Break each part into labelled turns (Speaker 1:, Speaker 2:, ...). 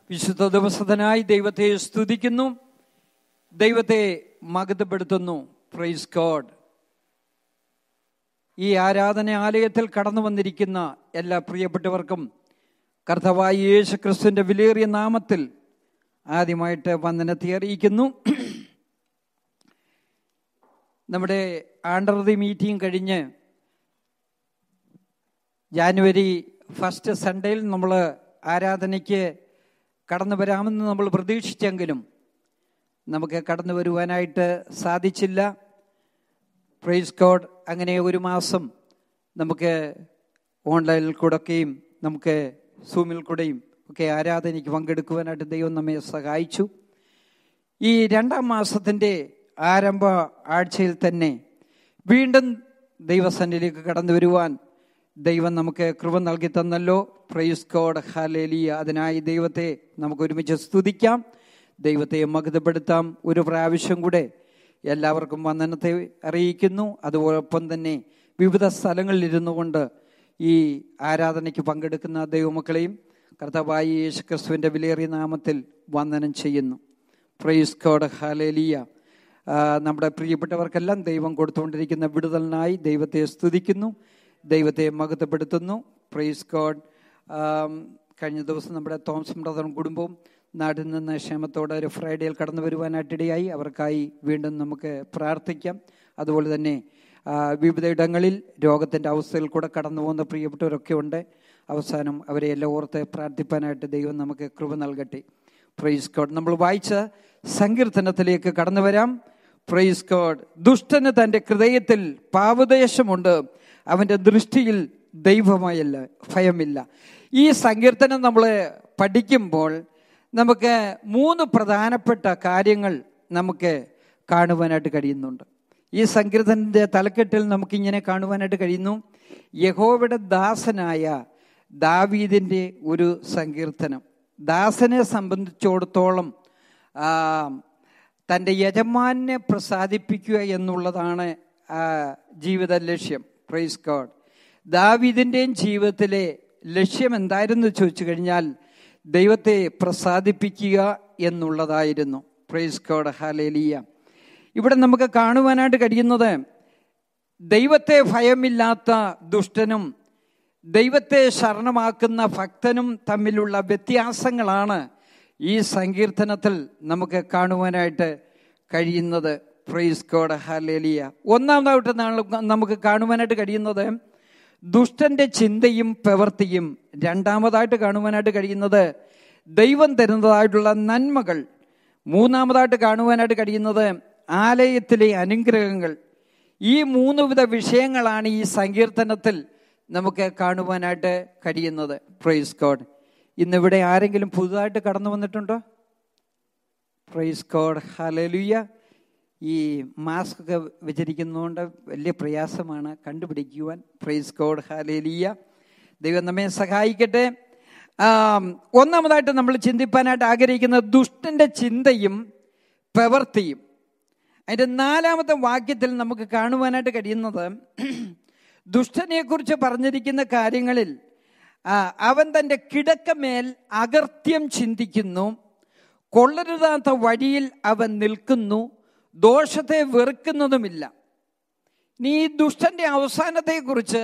Speaker 1: വിശുദ്ധ ദിവസത്തിനായി ദൈവത്തെ സ്തുതിക്കുന്നു ദൈവത്തെ മകതപ്പെടുത്തുന്നു പ്രൈസ് ഗോഡ് ഈ ആരാധനാലയത്തിൽ കടന്നു വന്നിരിക്കുന്ന എല്ലാ പ്രിയപ്പെട്ടവർക്കും കർത്തവായ യേശു ക്രിസ്തുവിന്റെ വിലയേറിയ നാമത്തിൽ ആദ്യമായിട്ട് വന്ദനത്തെ അറിയിക്കുന്നു നമ്മുടെ ആണ്ടർതി മീറ്റിംഗ് കഴിഞ്ഞ് ജാനുവരി ഫസ്റ്റ് സൺഡേയിൽ നമ്മൾ ആരാധനയ്ക്ക് കടന്നു വരാമെന്ന് നമ്മൾ പ്രതീക്ഷിച്ചെങ്കിലും നമുക്ക് കടന്നു വരുവാനായിട്ട് സാധിച്ചില്ല പ്രൈസ് കോഡ് അങ്ങനെ ഒരു മാസം നമുക്ക് ഓൺലൈനിൽ കൂടെയൊക്കെയും നമുക്ക് സൂമിൽ കൂടെയും ഒക്കെ ആരാധനയ്ക്ക് പങ്കെടുക്കുവാനായിട്ട് ദൈവം നമ്മെ സഹായിച്ചു ഈ രണ്ടാം മാസത്തിൻ്റെ ആരംഭ ആഴ്ചയിൽ തന്നെ വീണ്ടും ദൈവസന്നിധിയിലേക്ക് കടന്നു വരുവാൻ ദൈവം നമുക്ക് കൃപ നൽകി തന്നല്ലോ പ്രൈസ് കോഡ് ഹാലേലിയ അതിനായി ദൈവത്തെ നമുക്ക് ഒരുമിച്ച് സ്തുതിക്കാം ദൈവത്തെ മകതപ്പെടുത്താം ഒരു പ്രാവശ്യം കൂടെ എല്ലാവർക്കും വന്ദനത്തെ അറിയിക്കുന്നു അതോടൊപ്പം തന്നെ വിവിധ സ്ഥലങ്ങളിൽ ഇരുന്നു കൊണ്ട് ഈ ആരാധനയ്ക്ക് പങ്കെടുക്കുന്ന ദൈവമക്കളെയും കർത്താവായി യേശു ക്രിസ്തുവിൻ്റെ വിലയേറിയ നാമത്തിൽ വന്ദനം ചെയ്യുന്നു പ്രൈസ് കോഡ് ഹാലേലിയ നമ്മുടെ പ്രിയപ്പെട്ടവർക്കെല്ലാം ദൈവം കൊടുത്തുകൊണ്ടിരിക്കുന്ന വിടുതലിനായി ദൈവത്തെ സ്തുതിക്കുന്നു ദൈവത്തെ മഹത്വപ്പെടുത്തുന്നു പ്രൈസ് ഗോഡ് കഴിഞ്ഞ ദിവസം നമ്മുടെ തോമസ് ബ്രദറും കുടുംബവും നാട്ടിൽ നിന്ന് ക്ഷേമത്തോടെ ഒരു ഫ്രൈഡേയിൽ കടന്നു വരുവാനായിട്ടിടയായി അവർക്കായി വീണ്ടും നമുക്ക് പ്രാർത്ഥിക്കാം അതുപോലെ തന്നെ വിവിധ ഇടങ്ങളിൽ രോഗത്തിൻ്റെ അവസ്ഥയിൽ കൂടെ കടന്നു പോകുന്ന പ്രിയപ്പെട്ടവരൊക്കെ ഉണ്ട് അവസാനം അവരെ എല്ലാം ഓർത്ത് പ്രാർത്ഥിപ്പാനായിട്ട് ദൈവം നമുക്ക് കൃപ നൽകട്ടെ പ്രൈസ് കോഡ് നമ്മൾ വായിച്ച സങ്കീർത്തനത്തിലേക്ക് കടന്നു വരാം പ്രൈസ് കോഡ് ദുഷ്ടന് തൻ്റെ ഹൃദയത്തിൽ പാവദേശമുണ്ട് അവൻ്റെ ദൃഷ്ടിയിൽ ദൈവമയല്ല ഭയമില്ല ഈ സങ്കീർത്തനം നമ്മൾ പഠിക്കുമ്പോൾ നമുക്ക് മൂന്ന് പ്രധാനപ്പെട്ട കാര്യങ്ങൾ നമുക്ക് കാണുവാനായിട്ട് കഴിയുന്നുണ്ട് ഈ സങ്കീർത്തനൻ്റെ തലക്കെട്ടിൽ നമുക്കിങ്ങനെ കാണുവാനായിട്ട് കഴിയുന്നു യഹോവയുടെ ദാസനായ ദാവീദിൻ്റെ ഒരു സങ്കീർത്തനം ദാസനെ സംബന്ധിച്ചിടത്തോളം തൻ്റെ യജമാനെ പ്രസാദിപ്പിക്കുക എന്നുള്ളതാണ് ജീവിത ലക്ഷ്യം പ്രൈസ് ഗോഡ് ദാവീദിൻ്റെയും ജീവിതത്തിലെ ലക്ഷ്യം എന്തായിരുന്നു ചോദിച്ചു കഴിഞ്ഞാൽ ദൈവത്തെ പ്രസാദിപ്പിക്കുക എന്നുള്ളതായിരുന്നു പ്രൈസ് ഗോഡ് ഹാലേലിയ ഇവിടെ നമുക്ക് കാണുവാനായിട്ട് കഴിയുന്നത് ദൈവത്തെ ഭയമില്ലാത്ത ദുഷ്ടനും ദൈവത്തെ ശരണമാക്കുന്ന ഭക്തനും തമ്മിലുള്ള വ്യത്യാസങ്ങളാണ് ഈ സങ്കീർത്തനത്തിൽ നമുക്ക് കാണുവാനായിട്ട് കഴിയുന്നത് പ്രൈസ് ഗോഡ് ഹാലേലിയ ഒന്നാമതായിട്ട് നമുക്ക് കാണുവാനായിട്ട് കഴിയുന്നത് ദുഷ്ടന്റെ ചിന്തയും പ്രവൃത്തിയും രണ്ടാമതായിട്ട് കാണുവാനായിട്ട് കഴിയുന്നത് ദൈവം തരുന്നതായിട്ടുള്ള നന്മകൾ മൂന്നാമതായിട്ട് കാണുവാനായിട്ട് കഴിയുന്നത് ആലയത്തിലെ അനുഗ്രഹങ്ങൾ ഈ മൂന്ന് വിധ വിഷയങ്ങളാണ് ഈ സങ്കീർത്തനത്തിൽ നമുക്ക് കാണുവാനായിട്ട് കഴിയുന്നത് പ്രൈസ് ഗോഡ് ഇന്നിവിടെ ആരെങ്കിലും പുതുതായിട്ട് കടന്നു വന്നിട്ടുണ്ടോ പ്രൈസ് ഗോഡ് ഹലലുയ്യ ഈ മാസ്ക് ഒക്കെ വെച്ചിരിക്കുന്നതുകൊണ്ട് വലിയ പ്രയാസമാണ് കണ്ടുപിടിക്കുവാൻ പ്രൈസ് ഗോഡ് ഹാലേലിയ ദൈവം നമ്മെ സഹായിക്കട്ടെ ഒന്നാമതായിട്ട് നമ്മൾ ചിന്തിപ്പാനായിട്ട് ആഗ്രഹിക്കുന്ന ദുഷ്ടന്റെ ചിന്തയും പ്രവൃത്തിയും അതിൻ്റെ നാലാമത്തെ വാക്യത്തിൽ നമുക്ക് കാണുവാനായിട്ട് കഴിയുന്നത് ദുഷ്ടനെക്കുറിച്ച് പറഞ്ഞിരിക്കുന്ന കാര്യങ്ങളിൽ അവൻ തൻ്റെ കിടക്കമേൽ അകർത്യം ചിന്തിക്കുന്നു കൊള്ളരുതാത്ത വഴിയിൽ അവൻ നിൽക്കുന്നു ദോഷത്തെ വെറുക്കുന്നതുമില്ല നീ ദുഷ്ടന്റെ അവസാനത്തെക്കുറിച്ച്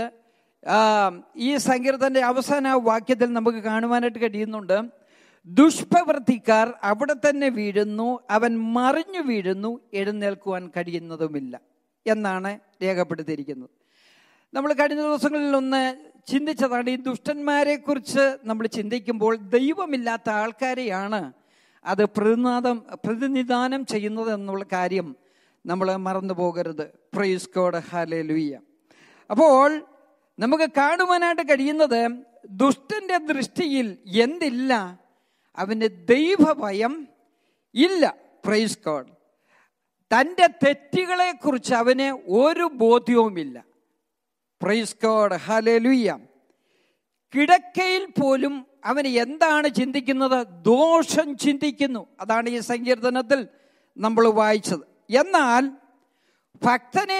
Speaker 1: ഈ സങ്കീർത്തന്റെ അവസാന വാക്യത്തിൽ നമുക്ക് കാണുവാനായിട്ട് കഴിയുന്നുണ്ട് ദുഷ്പ്രവർത്തിക്കാർ അവിടെ തന്നെ വീഴുന്നു അവൻ മറിഞ്ഞു വീഴുന്നു എഴുന്നേൽക്കുവാൻ കഴിയുന്നതുമില്ല എന്നാണ് രേഖപ്പെടുത്തിയിരിക്കുന്നത് നമ്മൾ കഴിഞ്ഞ ദിവസങ്ങളിൽ ഒന്ന് ചിന്തിച്ചതാണ് ഈ ദുഷ്ടന്മാരെ കുറിച്ച് നമ്മൾ ചിന്തിക്കുമ്പോൾ ദൈവമില്ലാത്ത ആൾക്കാരെയാണ് അത് പ്രതിനാദം പ്രതിനിധാനം ചെയ്യുന്നത് എന്നുള്ള കാര്യം നമ്മൾ മറന്നു പോകരുത് പ്രൈസ് കോഡ് ഹാലെ ലുയ്യ അപ്പോൾ നമുക്ക് കാണുവാനായിട്ട് കഴിയുന്നത് ദുഷ്ടന്റെ ദൃഷ്ടിയിൽ എന്തില്ല അവന് ദൈവഭയം ഇല്ല പ്രൈസ് കോഡ് തൻ്റെ തെറ്റുകളെ കുറിച്ച് അവന് ഒരു ബോധ്യവുമില്ല പ്രൈസ് കോഡ് ഹാലെ ലുയ്യ കിടക്കയിൽ പോലും അവൻ എന്താണ് ചിന്തിക്കുന്നത് ദോഷം ചിന്തിക്കുന്നു അതാണ് ഈ സങ്കീർത്തനത്തിൽ നമ്മൾ വായിച്ചത് എന്നാൽ ഭക്തനെ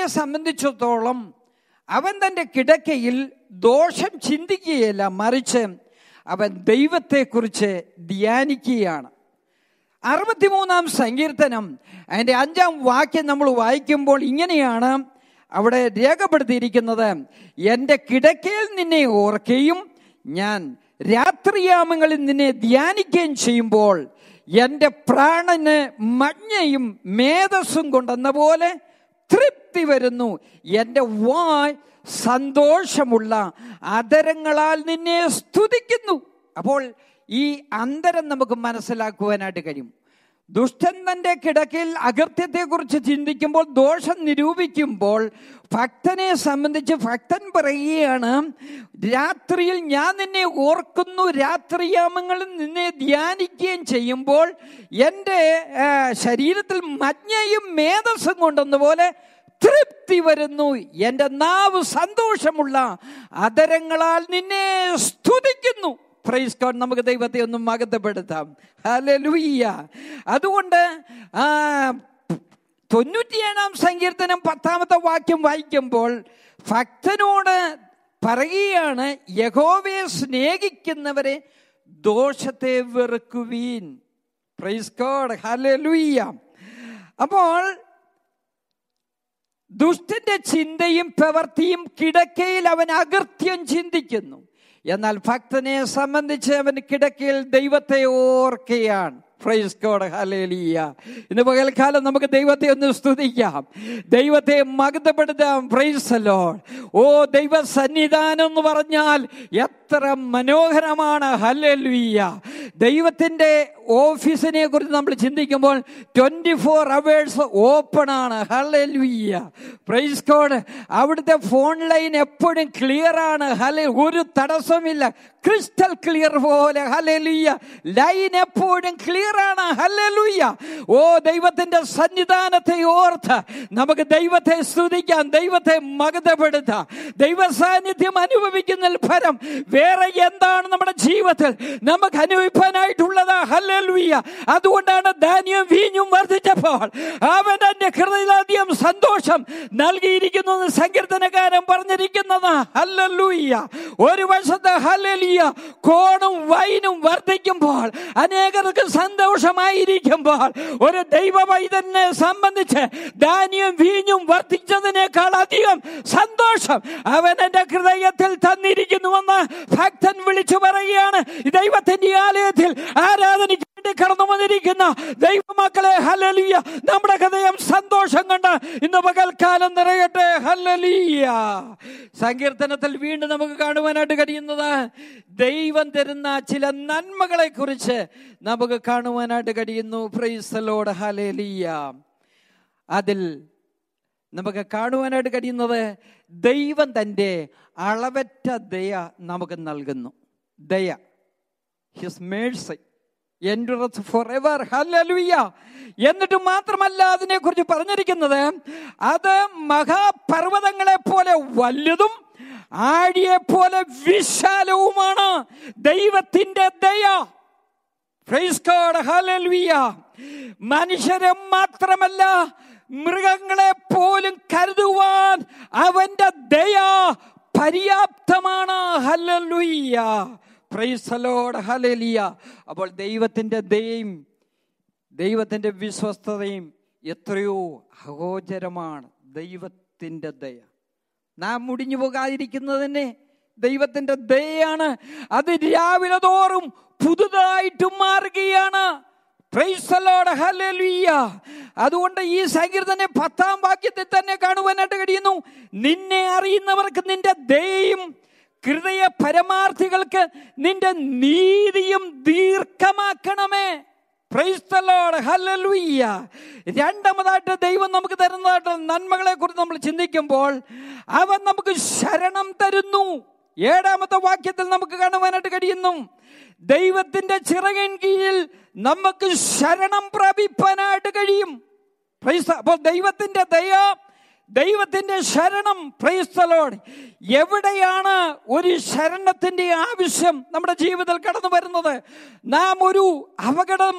Speaker 1: സംബന്ധിച്ചിടത്തോളം അവൻ തൻ്റെ കിടക്കയിൽ ദോഷം ചിന്തിക്കുകയില്ല മറിച്ച് അവൻ ദൈവത്തെക്കുറിച്ച് ധ്യാനിക്കുകയാണ് അറുപത്തിമൂന്നാം സങ്കീർത്തനം അതിൻ്റെ അഞ്ചാം വാക്യം നമ്മൾ വായിക്കുമ്പോൾ ഇങ്ങനെയാണ് അവിടെ രേഖപ്പെടുത്തിയിരിക്കുന്നത് എൻ്റെ കിടക്കയിൽ നിന്നെ ഓർക്കുകയും ഞാൻ രാത്രിയാമങ്ങളിൽ നിന്നെ ധ്യാനിക്കുകയും ചെയ്യുമ്പോൾ എൻ്റെ പ്രാണന് മഞ്ഞയും മേധസ്സും കൊണ്ടെന്ന പോലെ തൃപ്തി വരുന്നു എൻ്റെ വായ് സന്തോഷമുള്ള അതരങ്ങളാൽ നിന്നെ സ്തുതിക്കുന്നു അപ്പോൾ ഈ അന്തരം നമുക്ക് മനസ്സിലാക്കുവാനായിട്ട് കഴിയും ദുഷ്ടൻ തന്റെ കിടക്കയിൽ അകൃത്യത്തെക്കുറിച്ച് ചിന്തിക്കുമ്പോൾ ദോഷം നിരൂപിക്കുമ്പോൾ ഭക്തനെ സംബന്ധിച്ച് ഭക്തൻ പറയുകയാണ് രാത്രിയിൽ ഞാൻ നിന്നെ ഓർക്കുന്നു രാത്രിയാമങ്ങളിൽ നിന്നെ ധ്യാനിക്കുകയും ചെയ്യുമ്പോൾ എൻ്റെ ആ, ശരീരത്തിൽ മഞ്ഞയും മേധസ്സും കൊണ്ടെന്ന പോലെ തൃപ്തി വരുന്നു എൻ്റെ നാവ് സന്തോഷമുള്ള അതരങ്ങളാൽ നിന്നെ സ്തുതിക്കുന്നു പ്രൈസ് ഗോഡ് നമുക്ക് ദൈവത്തെ ഒന്ന് മകത്തപ്പെടുത്താം ഹല്ലേലൂയ്യ അതുകൊണ്ട് ആ തൊണ്ണൂറ്റിയേഴാം സങ്കീർത്തനം പത്താമത്തെ വാക്യം വായിക്കുമ്പോൾ ഭക്തനോട് പറയുകയാണ് യഹോവയെ സ്നേഹിക്കുന്നവരെ ദോഷത്തെ വെറുക്കുവീൻ പ്രൈസ് ഗോഡ് ഹല്ലേലൂയ്യ അപ്പോൾ ദുഷ്ടന്റെ ചിന്തയും പ്രവൃത്തിയും കിടക്കയിൽ അവൻ അകൃത്യം ചിന്തിക്കുന്നു എന്നാൽ ഭക്തനെ സംബന്ധിച്ച് അവൻ കിടക്കയിൽ ദൈവത്തെ ഓർക്കുകയാണ് പ്രൈസ് ഗോഡ് ഹല്ലേലൂയ ഇന്ന് പകൽക്കാലം നമുക്ക് ദൈവത്തെ ഒന്ന് സ്തുതിക്കാം ദൈവത്തെ മകതപ്പെടുത്താം പ്രൈസ് ലോഡ് ഓ ദൈവ സന്നിധാനം എന്ന് പറഞ്ഞാൽ എത്ര മനോഹരമാണ് ഹല്ലേലൂയ ദൈവത്തിന്റെ ഓഫീസിനെ കുറിച്ച് നമ്മൾ ചിന്തിക്കുമ്പോൾ ട്വന്റി ഫോർ അവേഴ്സ് ഓപ്പൺ ആണ് ഹല്ലേലൂയ പ്രൈസ് കോഡ് അവിടുത്തെ ഫോൺ ലൈൻ എപ്പോഴും ക്ലിയർ ആണ് ഹലെ ഒരു തടസ്സമില്ല ക്രിസ്റ്റൽ ക്ലിയർ പോലെ ഹല്ലേലൂയ ലൈൻ എപ്പോഴും ക്ലിയർ ആണ് ഹല്ലേലൂയ ഓ ദൈവത്തിന്റെ സന്നിധാനത്തെ ഓർത്ത് നമുക്ക് ദൈവത്തെ സ്തുതിക്കാം ദൈവത്തെ മകതപ്പെടുത്താം ദൈവ സാന്നിധ്യം അനുഭവിക്കുന്നതിൽ ഫലം വേറെ എന്താണ് നമ്മുടെ ജീവിതത്തിൽ നമുക്ക് അനുഭവിക്കാനായിട്ടുള്ളത് ഹല്ലേലൂയ അതുകൊണ്ടാണ് ധാന്യം വീഞ്ഞും വർദ്ധിച്ചപ്പോൾ അവൻ എന്റെ ഹൃദയത്തിലധികം സന്തോഷം നൽകിയിരിക്കുന്നു എന്ന് സങ്കീർത്തനക്കാരൻ പറഞ്ഞിരിക്കുന്നത് ഹല്ലേലൂയ ഒരു വശത്ത് ഹല്ലേലൂയ കോണും വൈനും വർദ്ധിക്കുമ്പോൾ അനേകർക്ക് സന്തോഷമായിരിക്കുമ്പോൾ ഒരു ദൈവ വൈതനെ സംബന്ധിച്ച് ധാന്യം വീഞ്ഞും വർദ്ധിച്ചതിനേക്കാൾ അധികം സന്തോഷം അവൻ എന്റെ ഹൃദയത്തിൽ തന്നിരിക്കുന്നുവെന്ന് ഭക്തൻ വിളിച്ചു പറയുകയാണ് ഈ ദൈവത്തിന്റെ ആലയത്തിൽ ആരാധനയ്ക്ക് വേണ്ടി കടന്നു വന്നിരിക്കുന്ന ദൈവമക്കളെ ഹല്ലലിയ നമ്മുടെ ഹൃദയം സന്തോഷം കണ്ട് ഇന്ന് പകൽക്കാലം നിറയട്ടെ ഹല്ലലിയ സങ്കീർത്തനത്തിൽ വീണ്ടും നമുക്ക് കാണുവാനായിട്ട് കഴിയുന്നത് ദൈവം തരുന്ന ചില നന്മകളെ കുറിച്ച് നമുക്ക് കാണുവാനായിട്ട് കഴിയുന്നു പ്രൈസലോട് ഹലലിയ അതിൽ നമുക്ക് കാണുവാനായിട്ട് കഴിയുന്നത് ദൈവം തൻ്റെ അളവറ്റ ദയ നമുക്ക് നൽകുന്നു ദയ his mercy endures forever hallelujah എന്നിട്ട് മാത്രമല്ല അതിനെക്കുറിച്ച് പറഞ്ഞിരിക്കുന്നത് അത് മഹാപർവ്വതങ്ങളെ പോലെ വലുതും ആഴിയെ പോലെ വിശാലവുമാണ് ദൈവത്തിന്റെ ദയ Praise God, hallelujah. മനുഷ്യരെ മാത്രമല്ല മൃഗങ്ങളെ പോലും കരുതുവാൻ അവന്റെ ദയ പര്യാപ്തമാണ് ഹല്ലേലൂയ പ്രൈസ് ലോഡ് ഹല്ലേലൂയ അപ്പോൾ ദൈവത്തിന്റെ ദയയും ദൈവത്തിന്റെ വിശ്വസ്തതയും എത്രയോ അഗോചരമാണ് ദൈവത്തിന്റെ ദയ നാം മുടിഞ്ഞു പോകാതിരിക്കുന്നതിന് ദൈവത്തിന്റെ ദയയാണ് അത് രാവിലെ തോറും പുതുതായിട്ട് മാറുകയാണ് Praise the Lord. Hallelujah. അതുകൊണ്ട് ഈ സങ്കീർത്തനെ പത്താം വാക്യത്തിൽ തന്നെ കാണുവാനായിട്ട് കഴിയുന്നു നിന്നെ അറിയുന്നവർക്ക് നിന്റെ ദയയും ഹൃദയ പരമാർത്ഥികൾക്ക് നിന്റെ നീതിയും ദീർഘമാക്കണമേ Praise the Lord. Hallelujah. രണ്ടാമതായിട്ട് ദൈവം നമുക്ക് തരുന്നതായിട്ട് നന്മകളെ കുറിച്ച് നമ്മൾ ചിന്തിക്കുമ്പോൾ അവൻ നമുക്ക് ശരണം തരുന്നു ഏഴാമത്തെ വാക്യത്തിൽ നമുക്ക് കാണുവാനായിട്ട് കഴിയുന്നു ദൈവത്തിന്റെ ചിറകിൻ കീഴിൽ നമുക്ക് ശരണം പ്രാപിപ്പാനായിട്ട് കഴിയും Praise the- അപ്പോൾ ദൈവത്തിന്റെ ദയ ദൈവത്തിന്റെ ശരണം പ്രൈസ്തലോട് എവിടെയാണ് ഒരു ശരണത്തിന്റെ ആവശ്യം നമ്മുടെ ജീവിതത്തിൽ കടന്നു വരുന്നത് നാം ഒരു അപകടം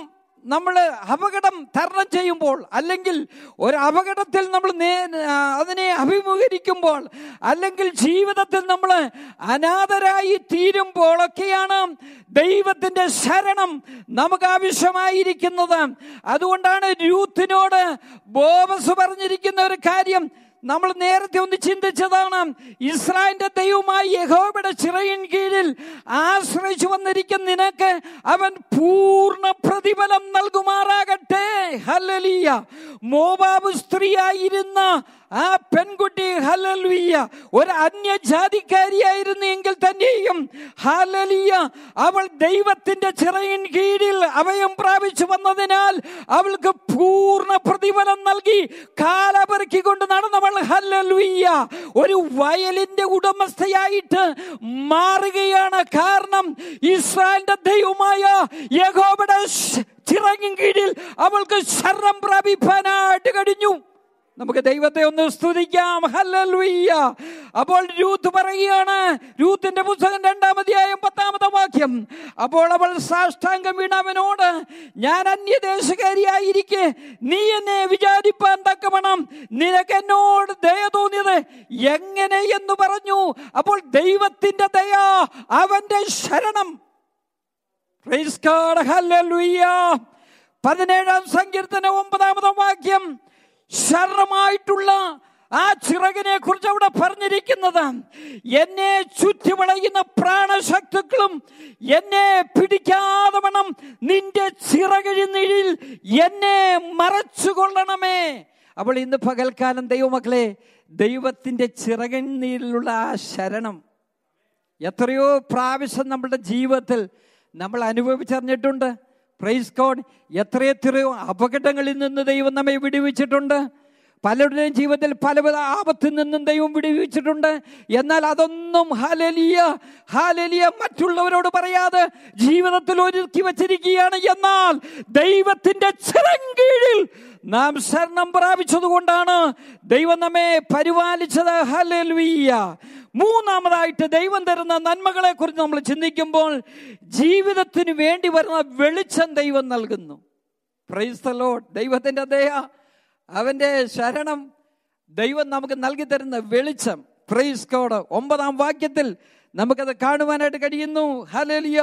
Speaker 1: നമ്മൾ അപകടം തരണം ചെയ്യുമ്പോൾ അല്ലെങ്കിൽ ഒരു അപകടത്തിൽ നമ്മൾ നേ- ആ, അതിനെ അഭിമുഖീകരിക്കുമ്പോൾ അല്ലെങ്കിൽ ജീവിതത്തിൽ നമ്മൾ അനാഥരായി തീരുമ്പോഴൊക്കെയാണ് ദൈവത്തിന്റെ ശരണം നമുക്ക് ആവശ്യമായിരിക്കുന്നത് അതുകൊണ്ടാണ് രൂത്തിനോട് ബോബസ് പറഞ്ഞിരിക്കുന്ന ഒരു കാര്യം നമ്മൾ നേരത്തെ ഒന്ന് ചിന്തിച്ചതാണ് ഇസ്രായേലിന്റെ ദൈവമായി യഹോബയുടെ ചിറയിൻ കീഴിൽ ആശ്രയിച്ചു വന്നിരിക്കുന്ന നിനക്ക് അവൻ പൂർണ്ണ പ്രതിഫലം നൽകുമാറാകട്ടെ ഹല്ലലിയ മോബാബ് സ്ത്രീയായിരുന്ന ആ പെൺകുട്ടി ഹലലുയ്യ ഒരു അന്യജാതിക്കാരിയായിരുന്നു എങ്കിൽ തന്നെയും ഹലലിയ അവൾ ദൈവത്തിന്റെ ചിറയിൻ കീഴിൽ അഭയം പ്രാപിച്ചു വന്നതിനാൽ അവൾക്ക് പൂർണ്ണ പ്രതിഫലം നൽകി കാലപെറുക്കിക്കൊണ്ട് നടന്നവൾ ഹല്ലലുയ്യ ഒരു വയലിന്റെ ഉടമസ്ഥയായിട്ട് മാറുകയാണ് കാരണം ഇസ്രായേലിന്റെ ദൈവമായ യഹോബയുടെ ചിറങ്ങിൻ കീഴിൽ അവൾക്ക് ശരണം പ്രാപിപ്പാനായിട്ട് കഴിഞ്ഞു നമുക്ക് ദൈവത്തെ ഒന്ന് സ്തുതിക്കാം ഹല്ലേലൂയ അപ്പോൾ രൂത്ത് പറയുകയാണ് രൂത്തിന്റെ പുസ്തകം രണ്ടാമധ്യായം പത്താമത്തെ വാക്യം അപ്പോൾ അവൾ സാഷ്ടാംഗം വീണ അവനോട് ഞാൻ അന്യദേശകാരിയായിരിക്കെ നീ എന്നെ വിചാരിപ്പാൻ തക്കവണ്ണം നിനക്ക് എന്നോട് ദയ തോന്നിയത് എങ്ങനെ എന്ന് പറഞ്ഞു അപ്പോൾ ദൈവത്തിന്റെ ദയ അവന്റെ ശരണം Praise God. Hallelujah. പതിനേഴാം സങ്കീർത്തന ഒമ്പതാമതാം വാക്യം ശരണമായിട്ടുള്ള ആ ചിറകിനെ കുറിച്ച് അവിടെ പറഞ്ഞിരിക്കുന്നത് എന്നെ ചുറ്റുവളയുന്ന പ്രാണശക്തുക്കളും എന്നെ പിടിക്കാതെ വേണം നിന്റെ ചിറകിഴിനിഴിൽ എന്നെ മറച്ചുകൊള്ളണമേ അപ്പോൾ ഇന്ന് പകൽക്കാലം ദൈവമക്കളെ ദൈവത്തിന്റെ ചിറകിനീരിലുള്ള ആ ശരണം എത്രയോ പ്രാവശ്യം നമ്മുടെ ജീവിതത്തിൽ നമ്മൾ അനുഭവിച്ചറിഞ്ഞിട്ടുണ്ട് പ്രൈസ് കോഡ് എത്രയെത്രയോ അപകടങ്ങളിൽ നിന്ന് ദൈവം നമ്മെ വിടുവിച്ചിട്ടുണ്ട് പലരുടെയും ജീവിതത്തിൽ പല പല ആപത്തിൽ നിന്നും ദൈവം വിടുവിച്ചിട്ടുണ്ട് എന്നാൽ അതൊന്നും ഹാലലിയ ഹാലലിയ മറ്റുള്ളവരോട് പറയാതെ ജീവിതത്തിൽ ഒരുക്കി വച്ചിരിക്കുകയാണ് എന്നാൽ ദൈവത്തിന്റെ ചിറങ്കീഴിൽ നാം ശരണം പ്രാപിച്ചതുകൊണ്ടാണ് ദൈവം നമ്മെ പരിപാലിച്ചത് ഹലലുയ്യ മൂന്നാമതായിട്ട് ദൈവം തരുന്ന നന്മകളെ കുറിച്ച് നമ്മൾ ചിന്തിക്കുമ്പോൾ ജീവിതത്തിന് വേണ്ടി വരുന്ന വെളിച്ചം ദൈവം നൽകുന്നു പ്രൈസ് ദ ലോർഡ് ദൈവത്തിന്റെ ദയ അവന്റെ ശരണം ദൈവം നമുക്ക് നൽകി തരുന്ന വെളിച്ചം പ്രൈസ് കോഡ് ഒമ്പതാം വാക്യത്തിൽ നമുക്കത് കാണുവാനായിട്ട് കഴിയുന്നു ഹലലിയ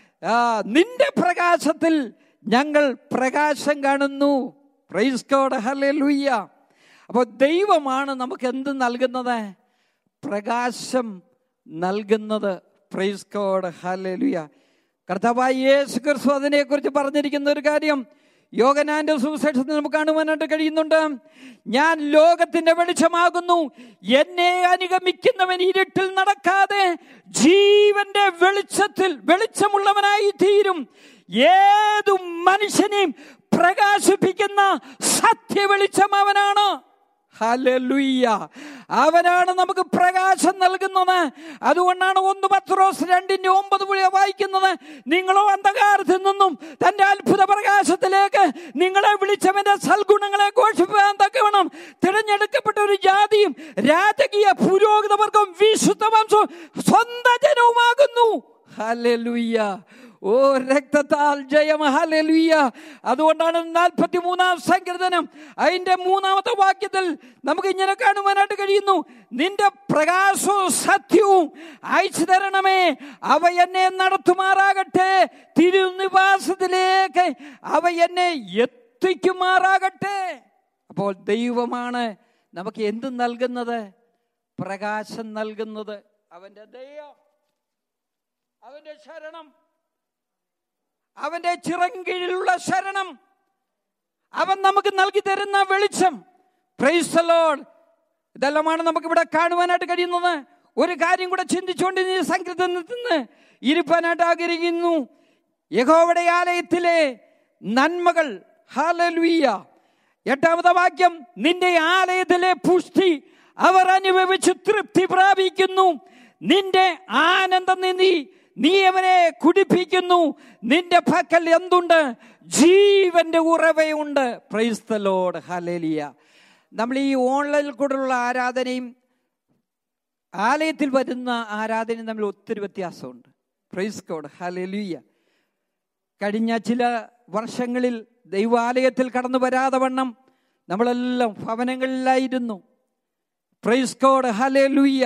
Speaker 1: നിന്റെ പ്രകാശത്തിൽ ഞങ്ങൾ പ്രകാശം കാണുന്നു പ്രൈസ് കോഡ് ഹലലുയ്യ അപ്പോൾ ദൈവമാണ് നമുക്ക് എന്ത് നൽകുന്നത് പ്രകാശം നൽകുന്നത് പ്രൈസ് കോഡ് ഹലലുയ കർത്താവായ യേശു ക്രിസ്തു അതിനെക്കുറിച്ച് പറഞ്ഞിരിക്കുന്ന ഒരു കാര്യം യോഗനാന്റെ സുവിശേഷത്തിൽ നമുക്ക് കാണുവാനായിട്ട് കഴിയുന്നുണ്ട് ഞാൻ ലോകത്തിന്റെ വെളിച്ചമാകുന്നു എന്നെ അനുഗമിക്കുന്നവൻ ഇരുട്ടിൽ നടക്കാതെ ജീവന്റെ വെളിച്ചത്തിൽ വെളിച്ചമുള്ളവനായി തീരും ഏതു മനുഷ്യനെയും പ്രകാശിപ്പിക്കുന്ന സത്യ വെളിച്ചം അവനാണ് ഹല്ലേലൂയ അവനാണ് നമുക്ക് പ്രകാശം നൽകുന്നത് അതുകൊണ്ടാണ് ഒന്ന് പത്രോസ് രണ്ടിന്റെ ഒമ്പത് പുഴ വായിക്കുന്നത് നിങ്ങളോ അന്ധകാരത്തിൽ നിന്നും തന്റെ അത്ഭുത പ്രകാശത്തിലേക്ക് നിങ്ങളെ വിളിച്ചവന്റെ സൽഗുണങ്ങളെ ഘോഷിപ്പാൻ തക്കവണ്ണം തിരഞ്ഞെടുക്കപ്പെട്ട ഒരു ജാതിയും രാജകീയ പുരോഹിതവർഗം വിശുദ്ധ വംശവും സ്വന്തം ജനവുമാകുന്നു ഹല്ലേലൂയ ഓ രക്തത്താൽ ജയം ഹല്ലേലൂയ അതുകൊണ്ടാണ് നാൽപ്പത്തി മൂന്നാം സങ്കീർത്തനം അതിന്റെ മൂന്നാമത്തെ വാക്യത്തിൽ നമുക്ക് ഇങ്ങനെ കാണുവാനായിട്ട് കഴിയുന്നു നിന്റെ പ്രകാശവും സത്യവും അയച്ചു തരണമേ അവ എന്നെ നടത്തുമാറാകട്ടെ തിരുനിവാസത്തിലേക്ക് അവ എന്നെ എത്തിക്കുമാറാകട്ടെ അപ്പോൾ ദൈവമാണ് നമുക്ക് എന്ത് നൽകുന്നത് പ്രകാശം നൽകുന്നത് അവന്റെ ദയ അവന്റെ ശരണം അവന്റെ ചിറങ്കീഴിലുള്ള ശരണം അവൻ നമുക്ക് നൽകി തരുന്ന വെളിച്ചം പ്രൈസ് ലോഡ് ഇതെല്ലാമാണ് നമുക്ക് ഇവിടെ കാണുവാനായിട്ട് കഴിയുന്നത് ഒരു കാര്യം കൂടെ ചിന്തിച്ചുകൊണ്ട് ഈ സങ്കീർത്തനത്തിൽ നിന്ന് ഇരിപ്പാനായിട്ട് ആഗ്രഹിക്കുന്നു യഹോവയുടെ ആലയത്തിലെ നന്മകൾ ഹാലലുയ്യ എട്ടാമത്തെ വാക്യം നിന്റെ ആലയത്തിലെ പുഷ്ടി അവർ അനുഭവിച്ച് തൃപ്തി പ്രാപിക്കുന്നു നിന്റെ ആനന്ദം നീ നീ അവനെ കുടിപ്പിക്കുന്നു നിന്റെ പക്കൽ എന്തുണ്ട് ജീവന്റെ ഉറവയുണ്ട് പ്രൈസ്തലോട് ഹലേലിയ നമ്മൾ ഈ ഓൺലൈനിൽ കൂടെയുള്ള ആരാധനയും ആലയത്തിൽ വരുന്ന ആരാധനയും തമ്മിൽ ഒത്തിരി വ്യത്യാസമുണ്ട് പ്രൈസ് കോഡ് ഹലേലിയ കഴിഞ്ഞ ചില വർഷങ്ങളിൽ ദൈവാലയത്തിൽ കടന്നു വരാതെ വണ്ണം നമ്മളെല്ലാം ഭവനങ്ങളിലായിരുന്നു പ്രൈസ് കോഡ് ഹലേ ലൂയ്യ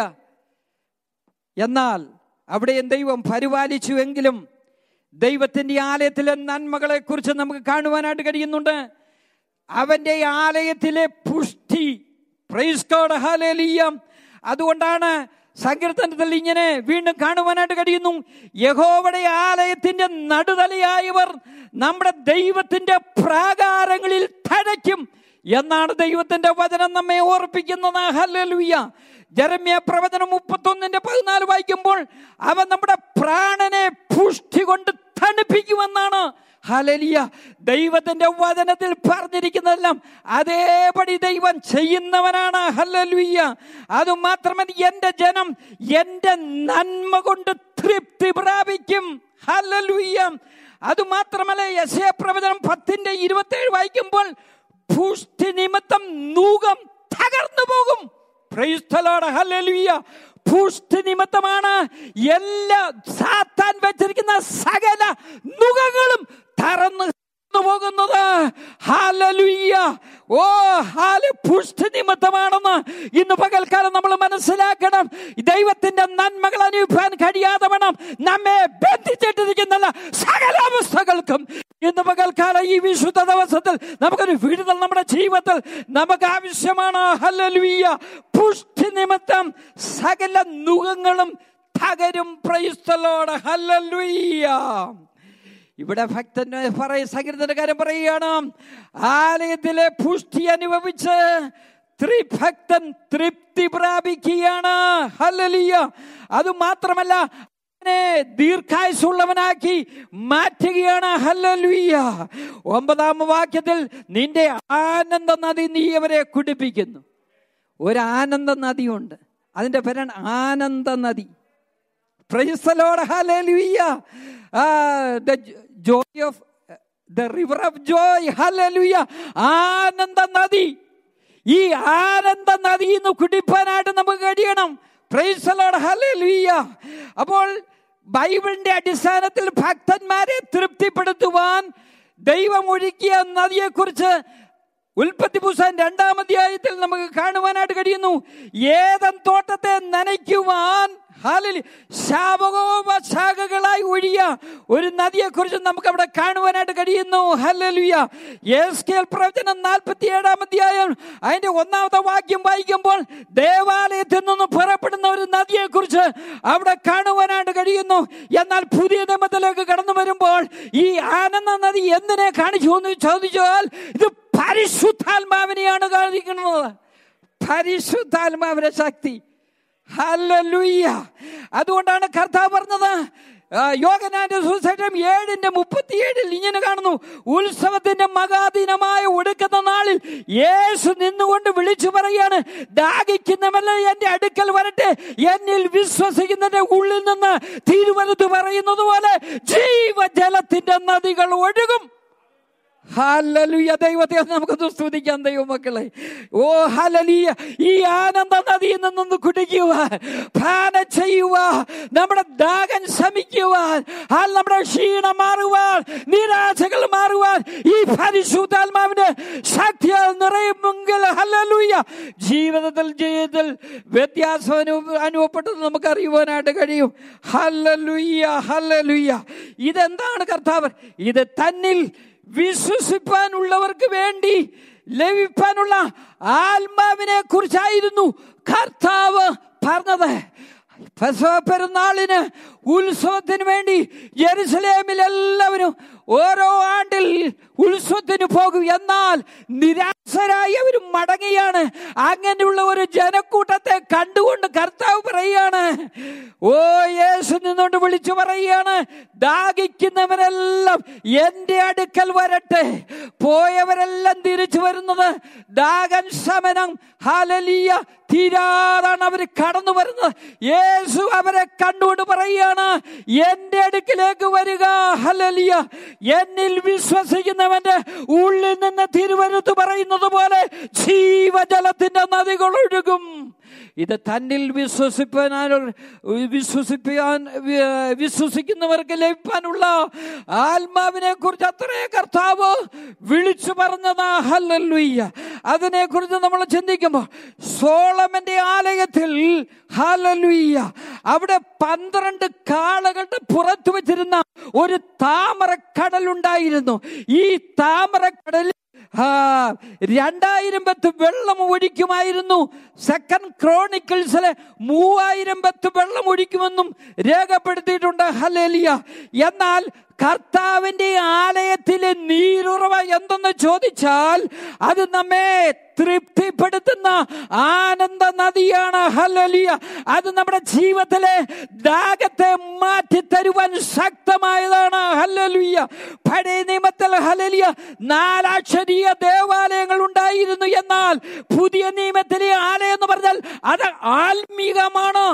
Speaker 1: എന്നാൽ അവിടെയും ദൈവം പരിപാലിച്ചുവെങ്കിലും ദൈവത്തിന്റെ ആലയത്തിലെ നന്മകളെ കുറിച്ച് നമുക്ക് കാണുവാനായിട്ട് കഴിയുന്നുണ്ട് അവന്റെ ആലയത്തിലെ പുഷ്ടി പ്രൈസ് കോഡ് ഹലേലിയ അതുകൊണ്ടാണ് സങ്കീർത്തനത്തിൽ ഇങ്ങനെ വീണ്ടും കാണുവാനായിട്ട് കഴിയുന്നു യഹോവയുടെ ആലയത്തിന്റെ നടുതലയായവർ നമ്മുടെ ദൈവത്തിന്റെ പ്രാകാരങ്ങളിൽ തഴയ്ക്കും എന്നാണ് ദൈവത്തിന്റെ വചനം നമ്മെ ഓർപ്പിക്കുന്നത് ഹല്ലേലൂയ ജരമ്യ പ്രവചനം മുപ്പത്തൊന്നിന്റെ പതിനാല് വായിക്കുമ്പോൾ അവൻ നമ്മുടെ പ്രാണനെ പുഷ്ടി കൊണ്ട് തണുപ്പിക്കുമെന്നാണ് ഹലലിയ ദൈവത്തിന്റെ വചനത്തിൽ പറഞ്ഞിരിക്കുന്നതെല്ലാം അതേപടി ദൈവം ചെയ്യുന്നവനാണ് ഹല്ലലുയ്യ അതുമാത്രമല്ല എന്റെ ജനം എന്റെ നന്മ കൊണ്ട് തൃപ്തി പ്രാപിക്കും ഹല്ലലുയ്യ അതുമാത്രമല്ല യശയ പ്രവചനം പത്തിന്റെ ഇരുപത്തേഴ് വായിക്കുമ്പോൾ പുഷ്ടി നിമിത്തം നൂകം തകർന്നു പോകും പ്രൈസ്തലോട് ഹല്ലേലൂയ പുഷ്ടി നിമിത്തമാണ് എല്ലാ സാത്താൻ വെച്ചിരിക്കുന്ന സകല നുകങ്ങളും തറന്ന് പോകുന്നത് ഹാലലുയ്യ ഓ ഹാല പുഷ്ടി നിമിത്തമാണെന്ന് ഇന്ന് പകൽക്കാലം നമ്മൾ മനസ്സിലാക്കണം ദൈവത്തിന്റെ നന്മകൾ അനുഭവിക്കാൻ കഴിയാതെ വേണം നമ്മെ ബന്ധിച്ചിട്ടിരിക്കുന്ന സകല അവസ്ഥകൾക്കും ഇന്ന് പകൽക്കാലം ഈ വിശുദ്ധ ദിവസത്തിൽ നമുക്കൊരു വിടുതൽ നമ്മുടെ ജീവിതത്തിൽ നമുക്ക് ആവശ്യമാണ് ഹല്ലലുയ്യ പുഷ്ടി നിമിത്തം സകല നുഖങ്ങളും തകരും പ്രൈസ്തലോട് ഹല്ലലുയ്യ ഇവിടെ ഭക്തൻ പറയ സംഗീതക്കാരൻ പറയുകയാണ് ആലയത്തിലെ പുഷ്ടി അനുഭവിച്ച് ത്രിഭക്തൻ തൃപ്തി പ്രാപിക്കുകയാണ് ഹല്ലലിയ അത് മാത്രമല്ല അവനെ ദീർഘായുസുള്ളവനാക്കി മാറ്റുകയാണ് ഹല്ലലുയ്യ ഒമ്പതാം വാക്യത്തിൽ നിന്റെ ആനന്ദ നദി നീ അവരെ കുടിപ്പിക്കുന്നു ഒരു ആനന്ദ നദിയുണ്ട് അതിന്റെ പേരാണ് ആനന്ദ നദി പ്രൈസലോട് hallelujah the joy of the river of joy hallelujah ആനന്ദ നദി ഈ ആനന്ദ നദിയിൽ നിന്ന് കുടിപ്പാനായിട്ട് നമുക്ക് കഴിയണം പ്രൈസലോട് ഹല്ലേലൂയ അപ്പോൾ ബൈബിളിന്റെ അടിസ്ഥാനത്തിൽ ഭക്തന്മാരെ തൃപ്തിപ്പെടുത്തുവാൻ ദൈവം ഒഴുക്കിയ നദിയെക്കുറിച്ച് ഉൽപ്പത്തി പുസ്തകം രണ്ടാം അധ്യായത്തിൽ നമുക്ക് കാണുവാനായിട്ട് കഴിയുന്നു ഏതൻ തോട്ടത്തെ നനയ്ക്കുവാൻ ഹാലിൽ ശാപകോപശാഖകളായി ഒഴിയ ഒരു നദിയെക്കുറിച്ച് നമുക്ക് അവിടെ കാണുവാനായിട്ട് കഴിയുന്നു ഹല്ലേലൂയ യേസ്കേൽ പ്രവചനം നാൽപ്പത്തി ഏഴാം അധ്യായം അതിന്റെ ഒന്നാമത്തെ വാക്യം വായിക്കുമ്പോൾ ദേവാലയത്തിൽ നിന്ന് പുറപ്പെടുന്ന ഒരു നദിയെക്കുറിച്ച് അവിടെ കാണുവാനായിട്ട് കഴിയുന്നു എന്നാൽ പുതിയ നിയമത്തിലേക്ക് കടന്നു വരുമ്പോൾ ഈ ആനന്ദ നദി എന്തിനെ കാണിച്ചു എന്ന് ചോദിച്ചാൽ ഇത് പരിശുദ്ധാത്മാവിനെയാണ് കാണിക്കുന്നത് പരിശുദ്ധാത്മാവിന്റെ ശക്തി ഹല്ലേലൂയ അതുകൊണ്ടാണ് കർത്താവ് പറഞ്ഞത് ആ, യോഗനാന്റെ സുസൈറ്റം ഏഴിന്റെ മുപ്പത്തിയേഴിൽ ഇങ്ങനെ കാണുന്നു ഉത്സവത്തിന്റെ മകാദിനമായ ഒടുക്കുന്ന നാളിൽ യേശു നിന്നുകൊണ്ട് വിളിച്ചു പറയാണ് ദാഹിക്കുന്നവല്ല എന്റെ അടുക്കൽ വരട്ടെ എന്നിൽ വിശ്വസിക്കുന്നതിന്റെ ഉള്ളിൽ നിന്ന് തിരുവനന്ത് പറയുന്നത് പോലെ ജീവജലത്തിന്റെ നദികൾ ഒഴുകും ഹല്ലേലൂയ ദൈവത്തെ നമുക്ക് സ്തുതിക്കാം ദൈവമക്കളെ ഓ ഹലലിയ ഈ ആനന്ദ നദിയിൽ നിന്നൊന്ന് കുടിക്കുക പാനം ചെയ്യുക നമ്മുടെ ദാഹം ശമിക്കുവാൻ ഹാൽ നമ്മുടെ ക്ഷീണം മാറുവാൻ നിരാശകൾ മാറുവാൻ ഈ പരിശുദ്ധാത്മാവിന്റെ ശക്തിയാൽ നിറയുമെങ്കിൽ ഹല്ലേലൂയ ജീവിതത്തിൽ ജീവിതത്തിൽ വ്യത്യാസം അനുഭവ അനുഭവപ്പെട്ടത് നമുക്ക് അറിയുവാനായിട്ട് കഴിയും ഹല്ലേലൂയ ഹല്ലേലൂയ ഇതെന്താണ് കർത്താവ് ഇത് തന്നിൽ വിശ്വസിപ്പാനുള്ളവർക്ക് വേണ്ടി ലഭിക്കാനുള്ള ആത്മാവിനെ കുറിച്ചായിരുന്നു കർത്താവ് പറഞ്ഞത് പെസഹ പെരുന്നാളിന് ഉത്സവത്തിന് വേണ്ടി ജെറുസലേമിൽ എല്ലാവരും ഓരോ ആണ്ടിൽ ഉത്സവത്തിന് പോകും എന്നാൽ നിരാശരായി അവർ മടങ്ങിയാണ് അങ്ങനെയുള്ള ഒരു ജനക്കൂട്ടത്തെ കണ്ടുകൊണ്ട് കർത്താവ് പറയുകയാണ് ഓ യേശു നിന്നുകൊണ്ട് വിളിച്ചു പറയുകയാണ് ദാഹിക്കുന്നവരെല്ലാം എന്റെ അടുക്കൽ വരട്ടെ പോയവരെല്ലാം തിരിച്ചു വരുന്നത് ദാഹൻ ശമനം ഹാലലിയ തീരാതാണ് അവർ കടന്നു വരുന്നത് യേശു അവരെ കണ്ടുകൊണ്ട് പറയുകയാണ് എന്റെ അടുക്കിലേക്ക് വരിക ഹലലിയ എന്നിൽ വിശ്വസിക്കുന്നവന്റെ ഉള്ളിൽ നിന്ന് തിരുവരുത്ത് പറയുന്നത് പോലെ ജീവജലത്തിന്റെ നദികൾ ഒഴുകും ഇത് തന്നിൽ വിശ്വസിപ്പാൻ വിശ്വസിപ്പാൻ വി- വിശ്വസിക്കുന്നവർക്ക് ലഭിക്കാനുള്ള ആത്മാവിനെ കുറിച്ച് അത്രേ കർത്താവ് വിളിച്ചു പറഞ്ഞതാ ഹല്ലുയ്യ അതിനെ കുറിച്ച് നമ്മൾ ചിന്തിക്കുമ്പോൾ സോളമന്റെ ആലയത്തിൽ ഹല്ലുയ്യ അവിടെ പന്ത്രണ്ട് കാളകളുടെ പുറത്തു വെച്ചിരുന്ന ഒരു താമരക്കടലുണ്ടായിരുന്നു ഈ താമരക്കടലിൽ ആ, രണ്ടായിരം ബത്ത് വെള്ളം ഒഴിക്കുമായിരുന്നു സെക്കൻഡ് ക്രോണിക്കിൾസിലെ മൂവായിരം ബത്ത് വെള്ളം ഒഴിക്കുമെന്നും രേഖപ്പെടുത്തിയിട്ടുണ്ട് ഹലേലിയ എന്നാൽ കർത്താവിന്റെ ആലയത്തിലെ നീരുറവ എന്തെന്ന് ചോദിച്ചാൽ അത് നമ്മെ തൃപ്തിപ്പെടുത്തുന്ന ആനന്ദ നദിയാണ് ഹലലിയ അത് നമ്മുടെ ജീവിതത്തിലെ ദാഹത്തെ മാറ്റി തരുവാൻ ശക്തമായതാണ് ഹലലിയ പഴയ നിയമത്തിൽ ഹലലിയ നാലാക്ഷരീയ ദേവാലയങ്ങൾ ഉണ്ടായിരുന്നു എന്നാൽ പുതിയ നിയമത്തിലെ ആലയം എന്ന് പറഞ്ഞാൽ അത് ആത്മീകമാണ്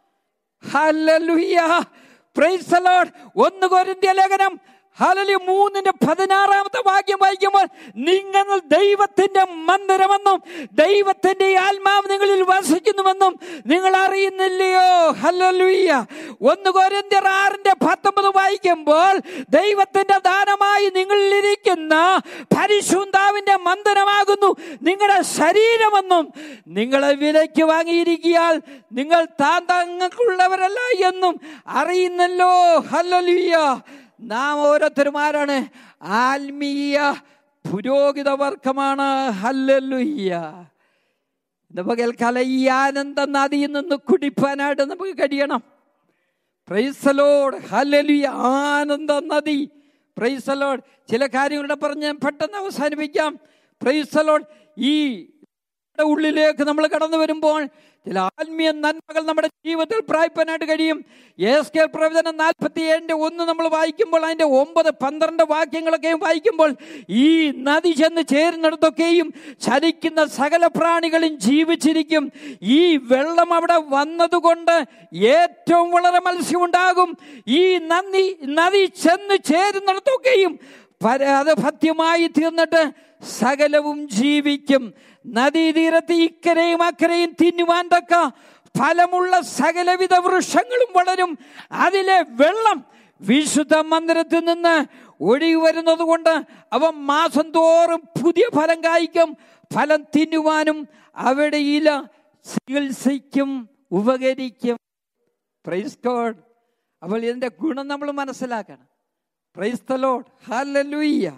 Speaker 1: ഹല്ലേലൂയ പ്രൈസ് ദി ലോർഡ് ഒന്ന് കൊരിന്ത്യ ലേഖനം ഹലലി മൂന്നിന്റെ പതിനാറാമത്തെ വാക്യം വായിക്കുമ്പോൾ നിങ്ങൾ ദൈവത്തിന്റെ മന്ദിരമെന്നും ദൈവത്തിന്റെ ആത്മാവ് നിങ്ങളിൽ വസിക്കുന്നുവെന്നും നിങ്ങൾ അറിയുന്നില്ലയോ ഹല്ലേലൂയ ഒന്ന് കൊരിന്ത്യർ ആറിന്റെ പത്തൊമ്പത് വായിക്കുമ്പോൾ ദൈവത്തിന്റെ ദാനമായി നിങ്ങളിലിരിക്കുന്ന പരിശുദ്ധാവിന്റെ മന്ദിരമാകുന്നു നിങ്ങളുടെ ശരീരമെന്നും നിങ്ങളെ വിലയ്ക്ക് വാങ്ങിയിരിക്കിയാൽ നിങ്ങൾ താൻ തങ്ങൾക്കുള്ളവരല്ല എന്നും അറിയുന്നല്ലോ ഹല്ലലുയ്യ നാം ഓരോരുത്തരും ആരാണ് ആത്മീയ പുരോഹിത വർഗമാണ് ഹല്ലലുയ്യ നമുക്ക് കല ഈ ആനന്ദ നദിയിൽ നിന്ന് കുടിപ്പാനായിട്ട് നമുക്ക് കഴിയണം പ്രൈസലോഡ് ഹലലിയ ആനന്ദ നദി പ്രൈസലോഡ് ചില കാര്യങ്ങളുടെ പറഞ്ഞ് ഞാൻ പെട്ടെന്ന് അവസാനിപ്പിക്കാം പ്രൈസലോഡ് ഈ നമ്മുടെ ഉള്ളിലേക്ക് നമ്മൾ കടന്നു വരുമ്പോൾ ചില ആത്മീയ നന്മകൾ നമ്മുടെ ജീവിതത്തിൽ പ്രായ്പനായിട്ട് കഴിയും എസ് കെ പ്രവചനം നാൽപ്പത്തി ഏഴിന്റെ ഒന്ന് നമ്മൾ വായിക്കുമ്പോൾ അതിന്റെ ഒമ്പത് പന്ത്രണ്ട് വാക്യങ്ങളൊക്കെയും വായിക്കുമ്പോൾ ഈ നദി ചെന്ന് ചേരുന്നിടത്തൊക്കെയും ചലിക്കുന്ന സകല പ്രാണികളും ജീവിച്ചിരിക്കും ഈ വെള്ളം അവിടെ വന്നതുകൊണ്ട് ഏറ്റവും വളരെ മത്സ്യമുണ്ടാകും ഈ നന്ദി നദി ചെന്ന് ചേരുന്നിടത്തൊക്കെയും പര- അത് ഭത്യമായി തീർന്നിട്ട് സകലവും ജീവിക്കും നദീതീരത്ത് ഇക്കരയും അക്കരയും തിന്നുവാൻ തക്ക ഫലമുള്ള സകലവിധ വൃക്ഷങ്ങളും വളരും അതിലെ വെള്ളം വിശുദ്ധ മന്ദിരത്തിൽ നിന്ന് ഒഴുകി വരുന്നത് കൊണ്ട് അവ മാസം തോറും പുതിയ ഫലം കായ്ക്കും ഫലം തിന്നുവാനും അവിടെ ഇല ചികിത്സയ്ക്കും ഉപകരിക്കും പ്രൈസ് ഗോഡ് അപ്പോൾ ഇതിന്റെ ഗുണം നമ്മൾ മനസ്സിലാക്കണം praise the lord hallelujah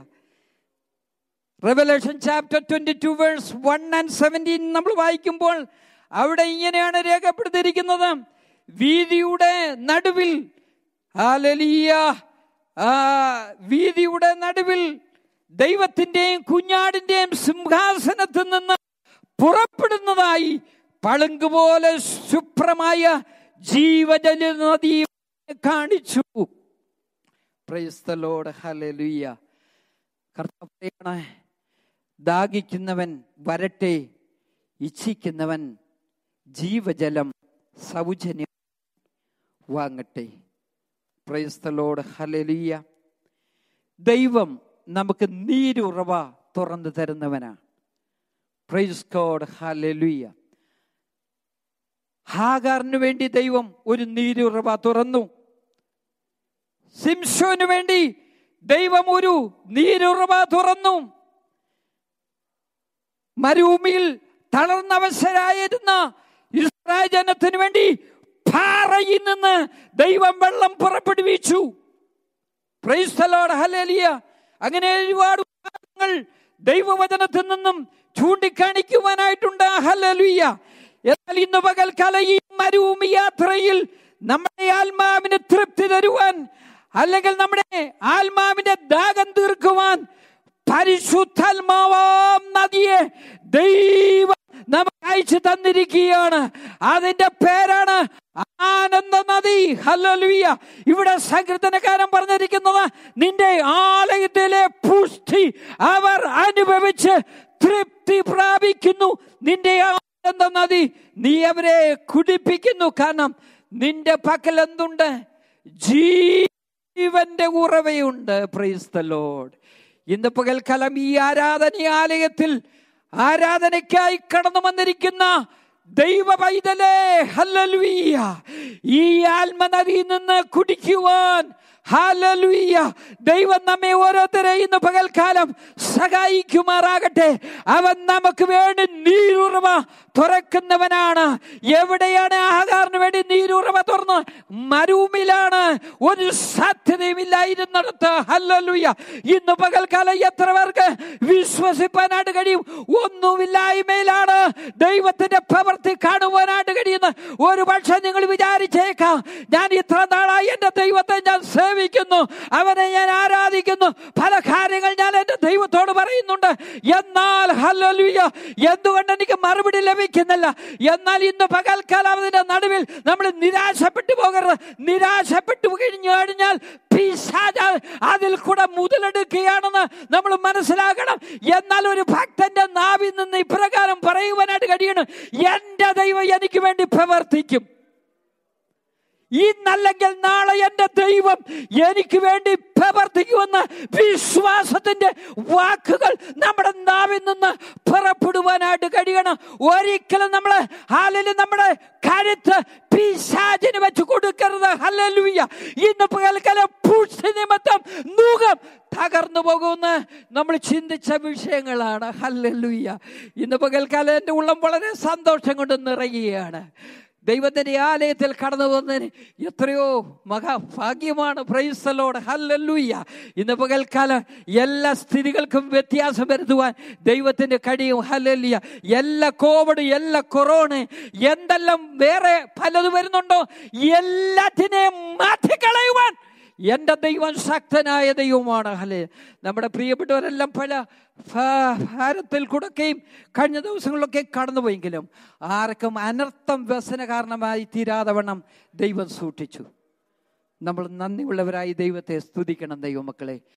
Speaker 1: revelation chapter twenty two verse one and seventeen നമ്മൾ വായിക്കുമ്പോൾ അവിടെ ഇങ്ങനെയാണ് രേഖപ്പെടുത്തിയിരിക്കുന്നത് വീതിയുടെ നടുവിൽ ഹല്ലേലൂയ ആ വീതിയുടെ നടുവിൽ ദൈവത്തിന്റെയും കുഞ്ഞാടിന്റെയും സിംഹാസനത്തിൽ നിന്ന് പുറപ്പെടുന്നതായി പളുങ്കുപോലെ ശുഭ്രമായ ജീവജല നദി കാണിച്ചു പ്രൈസ് ദ ലോർഡ് ഹല്ലേലൂയ കർത്താവ് പറയണേ ദാഹിക്കുന്നവൻ വരട്ടെ ഇച്ഛിക്കുന്നവൻ ജീവജലം സൗജന്യം വാങ്ങട്ടെ പ്രൈസ് ദ ലോർഡ് ഹല്ലേലൂയ ദൈവം നമുക്ക് നീരുറവ തുറന്നു തരുന്നവനാണ് പ്രൈസ് ഗോഡ് ഹല്ലേലൂയ ഹാഗാറിന് വേണ്ടി ദൈവം ഒരു നീരുറവ തുറന്നു സിംഷോന് വേണ്ടി ദൈവം ഒരു നീരുറവ തുറന്നു മരുഭൂമിയിൽ തളർന്നവശരായിരുന്ന ഇസ്രായേൽ ജനത്തിന് വേണ്ടി പാറയിൽ നിന്ന് ദൈവം വെള്ളം പുറപ്പെടുവിച്ചു പ്രൈസ് ദ ലോർഡ് ഹല്ലേലൂയ അങ്ങനെ ഒരുപാട് ഉദാഹരണങ്ങൾ ദൈവവചനത്തിൽ നിന്നും ചൂണ്ടിക്കാണിക്കുവാനായിട്ടുണ്ട് ഹല്ലേലൂയ എന്നാൽ ഇന്ന് പകൽക്കാല ഈ മരുഭൂമി യാത്രയിൽ നമ്മുടെ ആത്മാവിന് തൃപ്തി തരുവാൻ അല്ലെങ്കിൽ നമ്മുടെ ആത്മാവിന്റെ ദാഹം തീർക്കുവാൻ പരിശുദ്ധാത്മാവാം നദിയെ ദൈവം നമുക്ക് അയച്ചു തന്നിരിക്കുകയാണ് അതിന്റെ പേരാണ് ആനന്ദ നദി ഹല്ലേലൂയ ഇവിടെ സങ്കീർത്തനക്കാരൻ പറഞ്ഞിരിക്കുന്നത് നിന്റെ ആലയത്തിലെ പുഷ്ടി അവർ അനുഭവിച്ച് തൃപ്തി പ്രാപിക്കുന്നു നിന്റെ എന്ന നദി നീ അവരെ കുടിപ്പിക്കുന്നു കാരണം നിന്റെ പക്കൽ എന്തുണ്ട് ജീവന്റെ ഉറവയുണ്ട് പ്രൈസ് ദ ലോഡ് ഇന്ന് പകൽക്കാലം ഈ ആരാധനയാലയത്തിൽ ആരാധനയ്ക്കായി കടന്നു വന്നിരിക്കുന്ന ദൈവ പൈതലേ ഹല്ലലുയ്യ ഈ ആത്മനദിയിൽ നിന്ന് കുടിക്കുവാൻ ഹാലലുയ്യ ദൈവം നമ്മെ ഓരോരുത്തരെ ഇന്ന് പകൽക്കാലം സഹായിക്കുമാറാകട്ടെ അവൻ നമുക്ക് വേണ്ടി നീരുറവ തുറക്കുന്നവനാണ് എവിടെയാണ് ആഹാറിന് വേണ്ടി നീരുറവ തുറന്ന് മരുഭൂമിയിലാണ് ഒരു സാധ്യതയുമില്ലായിരുന്നിടത്ത് ഹല്ലലുയ്യ ഇന്ന് പകൽക്കാലം എത്ര പേർക്ക് വിശ്വസിപ്പാനായിട്ട് കഴിയും ഒന്നുമില്ലായ്മയിലാണ് ദൈവത്തിന്റെ പ്രവൃത്തി കാണുവാനായിട്ട് കഴിയുന്നത് ഒരു പക്ഷെ നിങ്ങൾ വിചാരിച്ചേക്കാം ഞാൻ ഇത്ര നാളായി എന്റെ ദൈവത്തെ ഞാൻ സേവിക്കുന്നു അവനെ ഞാൻ ആരാധിക്കുന്നു പല കാര്യങ്ങൾ ഞാൻ എന്റെ ദൈവത്തോട് പറയുന്നുണ്ട് എന്നാൽ ഹല്ലേലൂയ എന്തുകൊണ്ട് എനിക്ക് മറുപടി ലഭിക്കുന്നില്ല എന്നാൽ ഇന്ന് പകൽക്കാലം അതിന്റെ നടുവിൽ നമ്മൾ നിരാശപ്പെട്ടു പോകരുത് നിരാശപ്പെട്ടു കഴിഞ്ഞു കഴിഞ്ഞാൽ പിശാച് അതിൽ കൂടെ മുതലെടുക്കുകയാണെന്ന് നമ്മൾ മനസ്സിലാക്കണം എന്നാൽ ഒരു ഭക്തന്റെ നാവിൽ നിന്ന് ഇപ്രകാരം പറയുവാനായിട്ട് കഴിയണം എന്റെ ദൈവം എനിക്ക് വേണ്ടി പ്രവർത്തിക്കും ഇന്നല്ലെങ്കിൽ നാളെ എന്റെ ദൈവം എനിക്ക് വേണ്ടി പ്രവർത്തിക്കുമെന്ന് വിശ്വാസത്തിന്റെ വാക്കുകൾ നമ്മുടെ നാവിൽ നിന്ന് പുറപ്പെടുവാനായിട്ട് കഴിയണം ഒരിക്കലും നമ്മൾ ഹാലിൽ നമ്മുടെ കരുത്ത് പിശാചിന് വെച്ച് കൊടുക്കരുത് ഹല്ലേലൂയ ഇന്ന് പകൽക്കാലം പുഷ്ടി നിമിത്തം മുഖം തകർന്നു പോകുമെന്ന് നമ്മൾ ചിന്തിച്ച വിഷയങ്ങളാണ് ഹല്ലേലൂയ ഇന്ന് പകൽക്കാലം എൻ്റെ ഉള്ളം വളരെ സന്തോഷം കൊണ്ട് നിറയുകയാണ് ദൈവത്തിന്റെ ആലയത്തിൽ കടന്നു വന്നതിന് എത്രയോ മഹാഭാഗ്യമാണ് പ്രൈസലോട് ഹല്ലല്ലൂയ്യ ഇന്ന് പകൽക്കാലം എല്ലാ സ്ഥിതികൾക്കും വ്യത്യാസം വരുത്തുവാൻ ദൈവത്തിന്റെ കഴിയും ഹല്ലല്ലിയ എല്ലാ കോവിഡ് എല്ലാ കൊറോണ എന്തെല്ലാം വേറെ പലത് വരുന്നുണ്ടോ എല്ലാത്തിനെയും മാറ്റിക്കളയുവാൻ എൻ്റെ ദൈവം ശക്തനായ ദൈവമാണ് ഹലേ നമ്മുടെ പ്രിയപ്പെട്ടവരെല്ലാം പല ഭാരത്തിൽ കൂടൊക്കെയും കഴിഞ്ഞ ദിവസങ്ങളിലൊക്കെ കടന്നുപോയെങ്കിലും ആർക്കും അനർത്ഥം വ്യസന കാരണമായി തീരാതെ വണ്ണം ദൈവം സൂക്ഷിച്ചു നമ്മൾ നന്ദിയുള്ളവരായി ദൈവത്തെ സ്തുതിക്കണം ദൈവമക്കളെ